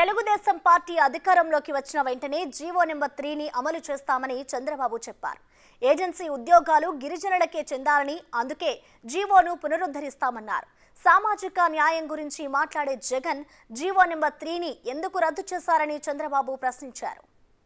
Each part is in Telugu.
తెలుగుదేశం పార్టీ అధికారంలోకి వచ్చిన వెంటనే జీవో నెంబర్ త్రీని అమలు చేస్తామని చంద్రబాబు చెప్పారు ఏజెన్సీ ఉద్యోగాలు గిరిజనులకే చెందాలని అందుకే జీవోను పునరుద్ధరిస్తామన్నారు సామాజిక న్యాయం గురించి మాట్లాడే జగన్ జీవో నెంబర్ త్రీని ఎందుకు రద్దు చేశారని చంద్రబాబు ప్రశ్నించారు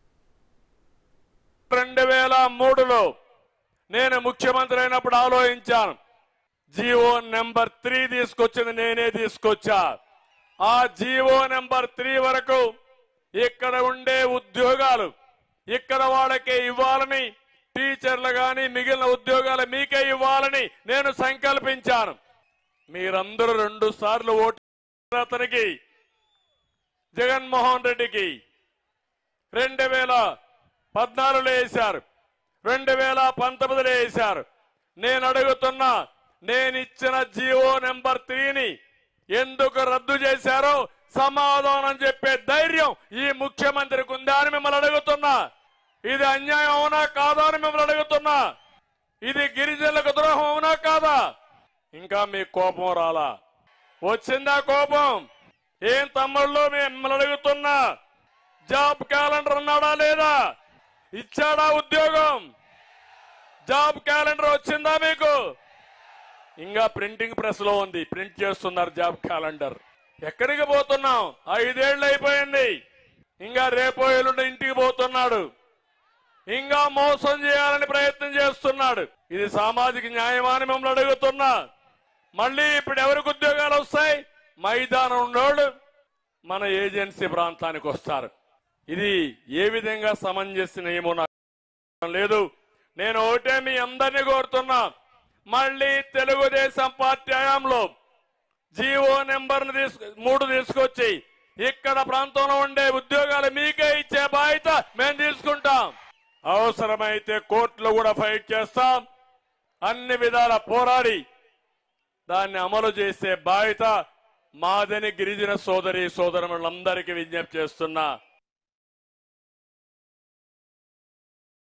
రెండు వేల మూడులో నేను ముఖ్యమంత్రి అయినప్పుడు ఆలోచించాను జీవో నెంబర్ త్రీ తీసుకొచ్చింది నేనే తీసుకొచ్చా ఆ జీవో నెంబర్ త్రీ వరకు ఇక్కడ ఉండే ఉద్యోగాలు ఇక్కడ వాళ్ళకే ఇవ్వాలని టీచర్లు గాని మిగిలిన ఉద్యోగాలు మీకే ఇవ్వాలని నేను సంకల్పించాను మీరందరూ రెండు సార్లు ఓటు అతనికి జగన్మోహన్ రెడ్డికి రెండు వేల పద్నాలుగులో వేశారు రెండు వేల పంతొమ్మిదిలో వేశారు నేను అడుగుతున్నా నేను ఇచ్చిన జీవో నెంబర్ త్రీని ఎందుకు రద్దు చేశారో సమాధానం చెప్పే ధైర్యం ఈ ముఖ్యమంత్రికి ఉందా అని మిమ్మల్ని అడుగుతున్నా ఇది అన్యాయం అవునా కాదా అని మిమ్మల్ని అడుగుతున్నా ఇది గిరిజనులకు ద్రోహం అవునా కాదా ఇంకా మీ కోపం రాలా వచ్చిందా కోపం ఏం తమ్ముళ్ళు మిమ్మల్ని అడుగుతున్నా జాబ్ క్యాలెండర్ ఉన్నాడా లేదా ఇచ్చాడా ఉద్యోగం జాబ్ క్యాలెండర్ వచ్చిందా మీకు ఇంకా ప్రింటింగ్ ప్రెస్ లో ఉంది ప్రింట్ చేస్తున్నారు జాబ్ క్యాలెండర్ ఎక్కడికి పోతున్నాం ఐదేళ్లు అయిపోయింది ఇంకా రేపో ఎల్లుండి ఇంటికి పోతున్నాడు ఇంకా మోసం చేయాలని ప్రయత్నం చేస్తున్నాడు ఇది సామాజిక న్యాయమాని మిమ్మల్ని అడుగుతున్నా మళ్ళీ ఇప్పుడు ఎవరికి ఉద్యోగాలు వస్తాయి మైదానం ఉన్నోళ్ళు మన ఏజెన్సీ ప్రాంతానికి వస్తారు ఇది ఏ విధంగా సమంజసమేమో నాకు లేదు నేను ఒకటే మీ అందరినీ కోరుతున్నా మళ్ళీ తెలుగుదేశం పార్టీ హయాంలో జీవో నెంబర్ మూడు తీసుకొచ్చి ఇక్కడ ప్రాంతంలో ఉండే ఉద్యోగాలు మీకే ఇచ్చే బాధ్యత మేము తీసుకుంటాం అవసరమైతే కోర్టులో కూడా ఫైట్ చేస్తాం అన్ని విధాల పోరాడి దాన్ని అమలు చేసే బాధ్యత మాదని గిరిజన సోదరి సోదరులందరికీ విజ్ఞప్తి చేస్తున్నా